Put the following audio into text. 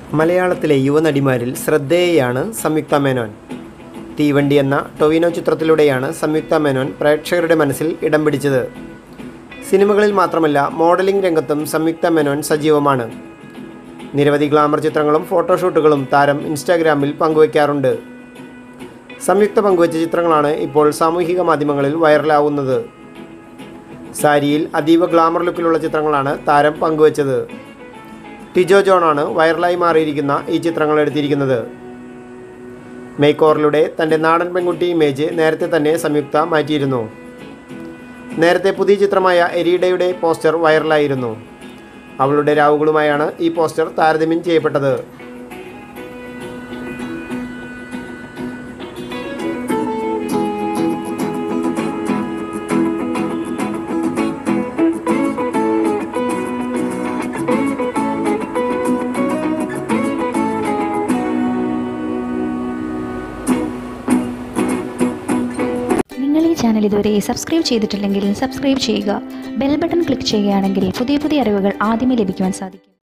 മലയാളത്തിലെ യുവനടിമാരിൽ ശ്രദ്ധേയയാണ് സംയുക്ത മേനോൻ തീവണ്ടി എന്ന ടൊവിനോ ചിത്രത്തിലൂടെയാണ് സംയുക്ത മേനോൻ പ്രേക്ഷകരുടെ മനസ്സിൽ ഇടം പിടിച്ചത് സിനിമകളിൽ മാത്രമല്ല മോഡലിംഗ് രംഗത്തും സംയുക്ത മേനോൻ സജീവമാണ് നിരവധി ഗ്ലാമർ ചിത്രങ്ങളും ഫോട്ടോഷൂട്ടുകളും താരം ഇൻസ്റ്റാഗ്രാമിൽ പങ്കുവയ്ക്കാറുണ്ട് സംയുക്ത പങ്കുവച്ച ചിത്രങ്ങളാണ് ഇപ്പോൾ സാമൂഹിക മാധ്യമങ്ങളിൽ വൈറലാവുന്നത് സാരിയിൽ അതീവ ഗ്ലാമർ ലുക്കിലുള്ള ചിത്രങ്ങളാണ് താരം പങ്കുവച്ചത് ടിജോ ജോണാണ് വൈറലായി മാറിയിരിക്കുന്ന ഈ ചിത്രങ്ങൾ എടുത്തിരിക്കുന്നത് മേക്ക് ഓവറിലൂടെ തൻ്റെ നാടൻ പെൺകുട്ടി ഇമേജ് നേരത്തെ തന്നെ സംയുക്ത മാറ്റിയിരുന്നു നേരത്തെ പുതിയ ചിത്രമായ എരീഡയുടെ പോസ്റ്റർ വൈറലായിരുന്നു അവളുടെ രാവുകളുമായാണ് ഈ പോസ്റ്റർ താരതമ്യം ചെയ്യപ്പെട്ടത് നിങ്ങൾ ഈ ചാനൽ ഇതുവരെ സബ്സ്ക്രൈബ് ചെയ്തിട്ടില്ലെങ്കിൽ സബ്സ്ക്രൈബ് ചെയ്യുക ബെൽ ബട്ടൺ ക്ലിക്ക് ചെയ്യുകയാണെങ്കിൽ പുതിയ പുതിയ അറിവുകൾ ആദ്യമേ ലഭിക്കുവാൻ സാധിക്കും